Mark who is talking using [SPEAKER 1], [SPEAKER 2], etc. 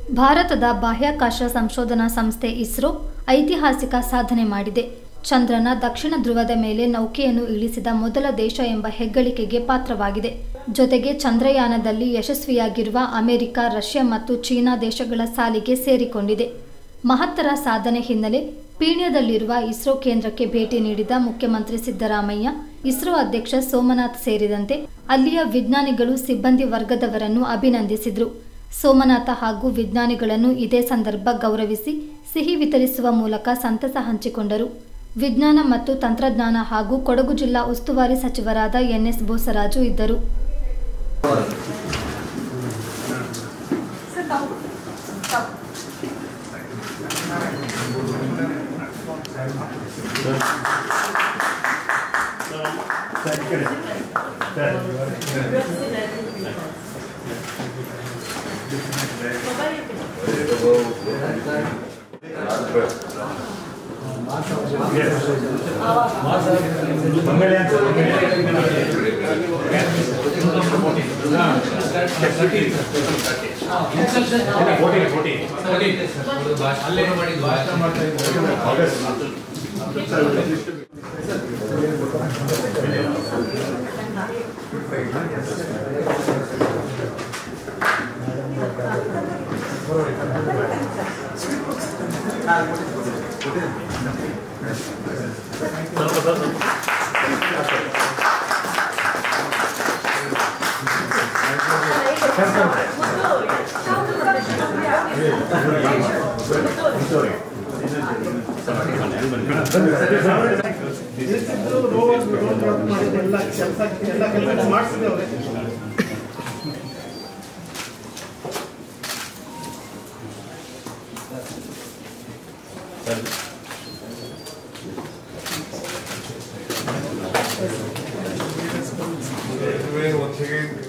[SPEAKER 1] ಭಾರತದ ಬಾಹ್ಯಾಕಾಶ ಸಂಶೋಧನಾ ಸಂಸ್ಥೆ ಇಸ್ರೋ ಐತಿಹಾಸಿಕ ಸಾಧನೆ ಮಾಡಿದೆ ಚಂದ್ರನ ದಕ್ಷಿಣ ಧ್ರುವದ ಮೇಲೆ ನೌಕೆಯನ್ನು ಇಳಿಸಿದ ಮೊದಲ ದೇಶ ಎಂಬ ಹೆಗ್ಗಳಿಕೆಗೆ ಪಾತ್ರವಾಗಿದೆ ಜೊತೆಗೆ ಚಂದ್ರಯಾನದಲ್ಲಿ ಯಶಸ್ವಿಯಾಗಿರುವ ಅಮೆರಿಕ ರಷ್ಯಾ ಮತ್ತು ಚೀನಾ ದೇಶಗಳ ಸಾಲಿಗೆ ಸೇರಿಕೊಂಡಿದೆ ಮಹತ್ತರ ಸಾಧನೆ ಹಿನ್ನೆಲೆ ಪೀಣ್ಯದಲ್ಲಿರುವ ಇಸ್ರೋ ಕೇಂದ್ರಕ್ಕೆ ಭೇಟಿ ನೀಡಿದ ಮುಖ್ಯಮಂತ್ರಿ ಸಿದ್ದರಾಮಯ್ಯ ಇಸ್ರೋ ಅಧ್ಯಕ್ಷ ಸೋಮನಾಥ್ ಸೇರಿದಂತೆ ಅಲ್ಲಿಯ ವಿಜ್ಞಾನಿಗಳು ಸಿಬ್ಬಂದಿ ವರ್ಗದವರನ್ನು ಅಭಿನಂದಿಸಿದರು ಸೋಮನಾಥ ಹಾಗೂ ವಿಜ್ಞಾನಿಗಳನ್ನು ಇದೇ ಸಂದರ್ಭ ಗೌರವಿಸಿ ಸಿಹಿ ವಿತರಿಸುವ ಮೂಲಕ ಸಂತಸ ಹಂಚಿಕೊಂಡರು ವಿಜ್ಞಾನ ಮತ್ತು ತಂತ್ರಜ್ಞಾನ ಹಾಗೂ ಕೊಡಗು ಜಿಲ್ಲಾ ಉಸ್ತುವಾರಿ ಸಚಿವರಾದ ಎನ್ಎಸ್ ಬೋಸರಾಜು ಇದ್ದರು
[SPEAKER 2] ಎಲ್ಲ ಕೆಲಸ ಎಲ್ಲ ಕೆಲಸ ಮಾಡಿಸಿದವ್ರೆ
[SPEAKER 3] ಒಂದು ಸೆಕೆಂಡ್